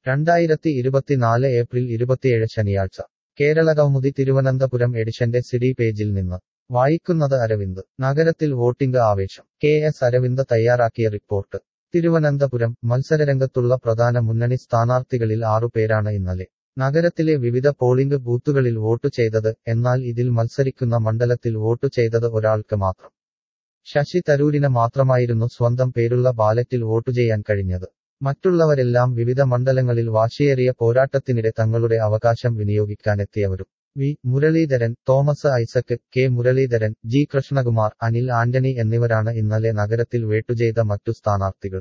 രണ്ടായിരത്തി ഇരുപത്തിനാല് ഏപ്രിൽ ഇരുപത്തിയേഴ് ശനിയാഴ്ച കേരള കൗമുദി തിരുവനന്തപുരം എഡിഷന്റെ സിഡി പേജിൽ നിന്ന് വായിക്കുന്നത് അരവിന്ദ് നഗരത്തിൽ വോട്ടിംഗ് ആവേശം കെ എസ് അരവിന്ദ് തയ്യാറാക്കിയ റിപ്പോർട്ട് തിരുവനന്തപുരം മത്സരരംഗത്തുള്ള പ്രധാന മുന്നണി സ്ഥാനാർത്ഥികളിൽ ആറുപേരാണ് ഇന്നലെ നഗരത്തിലെ വിവിധ പോളിംഗ് ബൂത്തുകളിൽ വോട്ട് ചെയ്തത് എന്നാൽ ഇതിൽ മത്സരിക്കുന്ന മണ്ഡലത്തിൽ വോട്ട് ചെയ്തത് ഒരാൾക്ക് മാത്രം ശശി തരൂരിന് മാത്രമായിരുന്നു സ്വന്തം പേരുള്ള ബാലറ്റിൽ വോട്ട് ചെയ്യാൻ കഴിഞ്ഞത് മറ്റുള്ളവരെല്ലാം വിവിധ മണ്ഡലങ്ങളിൽ വാശിയേറിയ പോരാട്ടത്തിനിടെ തങ്ങളുടെ അവകാശം വിനിയോഗിക്കാനെത്തിയവരും V Muraleedharan Thomas Isaac K Muraleedharan G Krishnakumar Anil Antony എന്നിവരാണ് ഇന്നലെ നഗരത്തിൽ വേട്ടുചെയ്ത മറ്റു സ്ഥാനാർത്ഥികൾ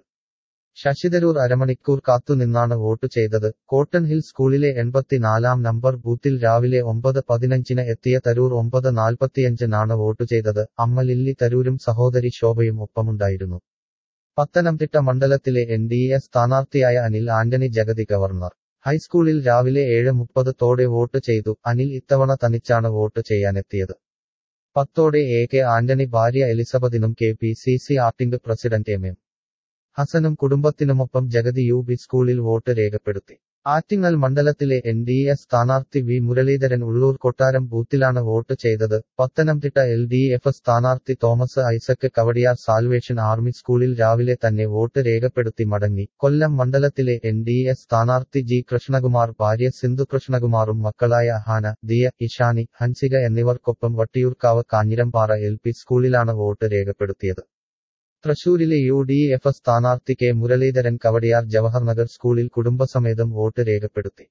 ശശിതരൂർ അരമണിക്കൂർ കാത്തുനിന്നാണ് വോട്ട് ചെയ്തത് കോട്ടൺ ഹിൽ സ്കൂളിലെ എൺപത്തിനാലാം നമ്പർ ബൂത്തിൽ രാവിലെ ഒമ്പത് പതിനഞ്ചിന് എത്തിയ തരൂർ ഒമ്പത് നാൽപ്പത്തിയഞ്ചിനാണ് വോട്ട് ചെയ്തത് അമ്മ ലില്ലി തരൂരും സഹോദരി ശോഭയും ഒപ്പമുണ്ടായിരുന്നു പത്തനംതിട്ട മണ്ഡലത്തിലെ എൻ ഡി എ സ്ഥാനാർത്ഥിയായ അനിൽ ആന്റണി ജഗതി ഗവർണർ ഹൈസ്കൂളിൽ രാവിലെ ഏഴ് മുപ്പത് തോടെ വോട്ട് ചെയ്തു അനിൽ ഇത്തവണ തനിച്ചാണ് വോട്ട് ചെയ്യാനെത്തിയത് പത്തോടെ എ കെ ആന്റണി ഭാര്യ എലിസബത്തിനും K P C C acting president M M ഹസനും കുടുംബത്തിനുമൊപ്പം ജഗതി യു ബി സ്കൂളിൽ വോട്ട് രേഖപ്പെടുത്തി ആറ്റിങ്ങൽ മണ്ഡലത്തിലെ എൻ ഡി എ സ്ഥാനാർത്ഥി വി മുരളീധരൻ ഉള്ളൂർ കൊട്ടാരം ബൂത്തിലാണ് വോട്ട് ചെയ്തത് പത്തനംതിട്ട എൽ ഡി എഫ് സ്ഥാനാർത്ഥി Thomas Isaac Kowdiar salvation army സ്കൂളിൽ രാവിലെ തന്നെ വോട്ട് രേഖപ്പെടുത്തി മടങ്ങി കൊല്ലം മണ്ഡലത്തിലെ എൻ ഡി എ സ്ഥാനാർത്ഥി ജി കൃഷ്ണകുമാർ ഭാര്യ സിന്ധു കൃഷ്ണകുമാറും മക്കളായ ഹാന ദിയ ഇഷാനി ഹൻസിക എന്നിവർക്കൊപ്പം വട്ടിയൂർക്കാവ് കാഞ്ഞിരംപാറ എൽ പി സ്കൂളിലാണ് വോട്ട് രേഖപ്പെടുത്തിയത് തൃശൂരിലെ യു ഡി എഫ് സ്ഥാനാർത്ഥി കെ മുരളീധരൻ കവടിയാർ ജവഹർനഗർ സ്കൂളിൽ കുടുംബസമേതം വോട്ട് രേഖപ്പെടുത്തി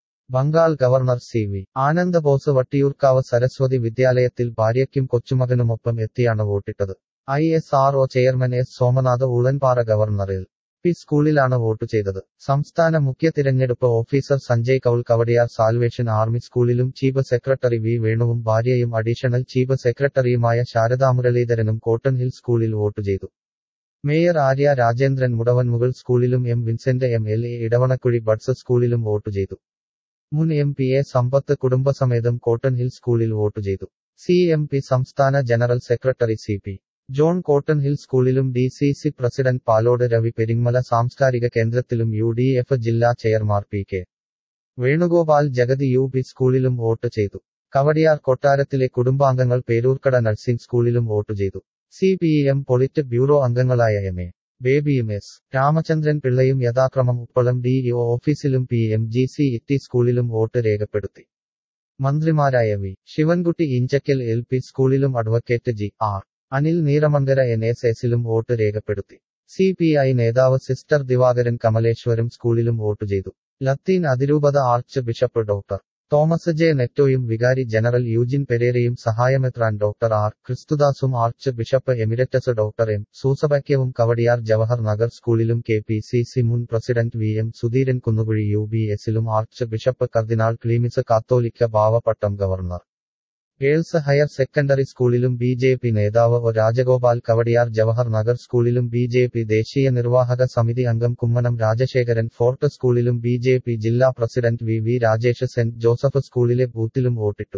Bengal governor C V Anandabose Vattiyoorkavu Saraswathi വിദ്യാലയത്തിൽ ഭാര്യയ്ക്കും കൊച്ചുമകനുമൊപ്പം എത്തിയാണ് വോട്ടിട്ടത് I S R O chairman S Somanath Ulanpara ഗവർണറിൽ പി സ്കൂളിലാണ് വോട്ട് ചെയ്തത് സംസ്ഥാന മുഖ്യ തിരഞ്ഞെടുപ്പ് officer Sanjay Kaul Kowdiar salvation army സ്കൂളിലും ചീഫ് സെക്രട്ടറി വി വേണുവും ഭാര്യയും അഡീഷണൽ ചീഫ് സെക്രട്ടറിയുമായ ശാരദാ മുരളീധരനും കോട്ടൺ ഹിൽ സ്കൂളിൽ വോട്ട് ചെയ്തു മേയർ ആര്യ രാജേന്ദ്രൻ മുടവൻമുകൾ സ്കൂളിലും M Vincent M L A Edavanakuzhi buds സ്കൂളിലും വോട്ട് ചെയ്തു മുൻ എം പി എ സമ്പത്ത് കുടുംബസമേതം കോട്ടൺ ഹിൽ സ്കൂളിൽ വോട്ട് ചെയ്തു സി എം പി സംസ്ഥാന general secretary C P John cotton hill സ്കൂളിലും D C C president Palode Ravi Peringamala സാംസ്കാരിക കേന്ദ്രത്തിലും യു ഡി എഫ് ജില്ലാ chairman P K Venugopal Jagathy U P സ്കൂളിലും വോട്ട് ചെയ്തു കവടിയാർ കൊട്ടാരത്തിലെ കുടുംബാംഗങ്ങൾ പേരൂർക്കട നഴ്സിംഗ് സ്കൂളിലും വോട്ട് ചെയ്തു C P M politburo അംഗങ്ങളായ എം എ ബേബിയും എസ് രാമചന്ദ്രൻ പിള്ളയും യഥാക്രമം ഉപ്പളം ഡി ഇ ഓഫീസിലും പി എം ജി സി ഇറ്റി സ്കൂളിലും വോട്ട് രേഖപ്പെടുത്തി മന്ത്രിമാരായ V Sivankutty Inchakkal L P സ്കൂളിലും advocate G R Anil Neeramankara N S എസിലും വോട്ട് രേഖപ്പെടുത്തി സി പി ഐ നേതാവ് സിസ്റ്റർ ദിവാകരൻ കമലേശ്വരം സ്കൂളിലും വോട്ട് ചെയ്തു ലത്തീൻ അതിരൂപത archbishop doctor Thomas J നെറ്റോയും വികാരി ജനറൽ യൂജിൻ പെരേരയും സഹായമെത്രാൻ ഡോക്ടർ ആർ ക്രിസ്തുദാസും archbishop emeritus doctor M സൂസബയ്ക്കവും കവടിയാർ ജവഹർ നഗർ സ്കൂളിലും കെ പി സി സി മുൻ president V M Sudheeran Kunnukuzhi U B എസിലും archbishop cardinal Cleemis Catholicos ഭാവപട്ടം ഗവർണർ ഗേൾസ് ഹയർ സെക്കൻഡറി സ്കൂളിലും ബി ജെ പി നേതാവ് ഒ രാജഗോപാൽ കവടിയാർ ജവഹർ നഗർ സ്കൂളിലും ബി ജെ പി ദേശീയ നിർവാഹക സമിതി അംഗം കുമ്മനം രാജശേഖരൻ ഫോർട്ട് സ്കൂളിലും ബി ജെ പി ജില്ലാ president V V Rajesh saint Joseph സ്കൂളിലെ ബൂത്തിലും വോട്ടിട്ടു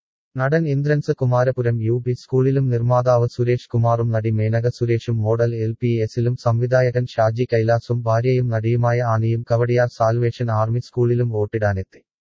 നടൻ ഇന്ദ്രൻസ് കുമാരപുരം യു പി സ്കൂളിലും നിർമ്മാതാവ് സുരേഷ് കുമാറും നടി മേനക സുരേഷും മോഡൽ എൽ പി എസിലും സംവിധായകൻ ഷാജി കൈലാസും ഭാര്യയും നടിയുമായ ആണിയും കവടിയാർ സാൽവേഷൻ ആർമി സ്കൂളിലും വോട്ടിടാനെത്തി